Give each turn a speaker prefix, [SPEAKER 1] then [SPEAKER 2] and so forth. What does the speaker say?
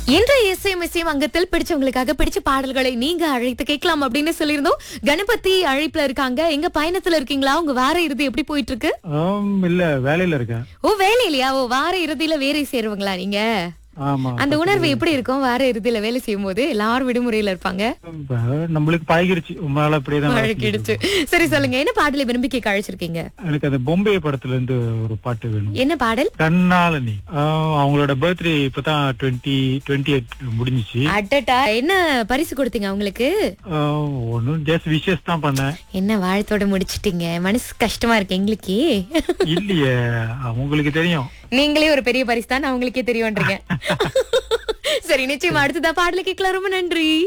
[SPEAKER 1] இன்றைய இசையம் அங்கத்தில் பிடிச்சவங்களுக்காக பிடிச்ச பாடல்களை நீங்க அழைத்து கேட்கலாம் அப்படின்னு சொல்லியிருந்தோம் கணபதி அழைப்புல இருக்காங்க எங்க பயணத்துல இருக்கீங்களா உங்க வார இறுதி எப்படி போயிட்டு இருக்கு
[SPEAKER 2] ஆம், இல்ல வேலையில இருக்கேன்
[SPEAKER 1] ஓ வேலையிலையா ஓ வார இறுதியில வேலை சேருவங்களா நீங்க
[SPEAKER 2] ஆமா
[SPEAKER 1] அந்த உணர்வு எப்படி இருக்கும் வார இறுதியில வேலை செய்யும் போது எல்லாரும் விடுமுறையில இருப்பாங்க
[SPEAKER 2] இப்ப நம்மளுக்கு பழகிருச்சு உங்களால அப்படியேதான் வேலை
[SPEAKER 1] அழைக்கிடுச்சு சரி சொல்லுங்க என்ன பாடலை விரும்பி கேட்க அழைச்சிருக்கீங்க
[SPEAKER 2] செஞ்சுட்டு. எனக்கு அந்த பொம்பே படத்துல இருந்து ஒரு பாட்டு வேணும்
[SPEAKER 1] என்ன பாடல்
[SPEAKER 2] கண்ணாலனி ஆஹ், அவங்களோட பர்த்டே இப்பதான் டுவெண்ட்டி டுவெண்ட்டி எயிட் முடிஞ்சிச்சு
[SPEAKER 1] அட்டட்டா என்ன பரிசு கொடுத்தீங்க அவங்களுக்கு
[SPEAKER 2] ஒன்னும் ஜஸ்ட் விஷஸ் தான் பண்ணேன்
[SPEAKER 1] என்ன வாழ்த்தோட முடிச்சிட்டீங்க மனசு கஷ்டமா இருக்கு எங்களுக்கு
[SPEAKER 2] இல்லையே அவங்களுக்கு தெரியும்
[SPEAKER 1] நீங்களே ஒரு பெரிய பரிசு தான் அவங்களுக்கே தெரியும்ன்றீங்க சரி நிச்சயமா அடுத்ததா பாடல கேட்கலாம் ரொம்ப நன்றி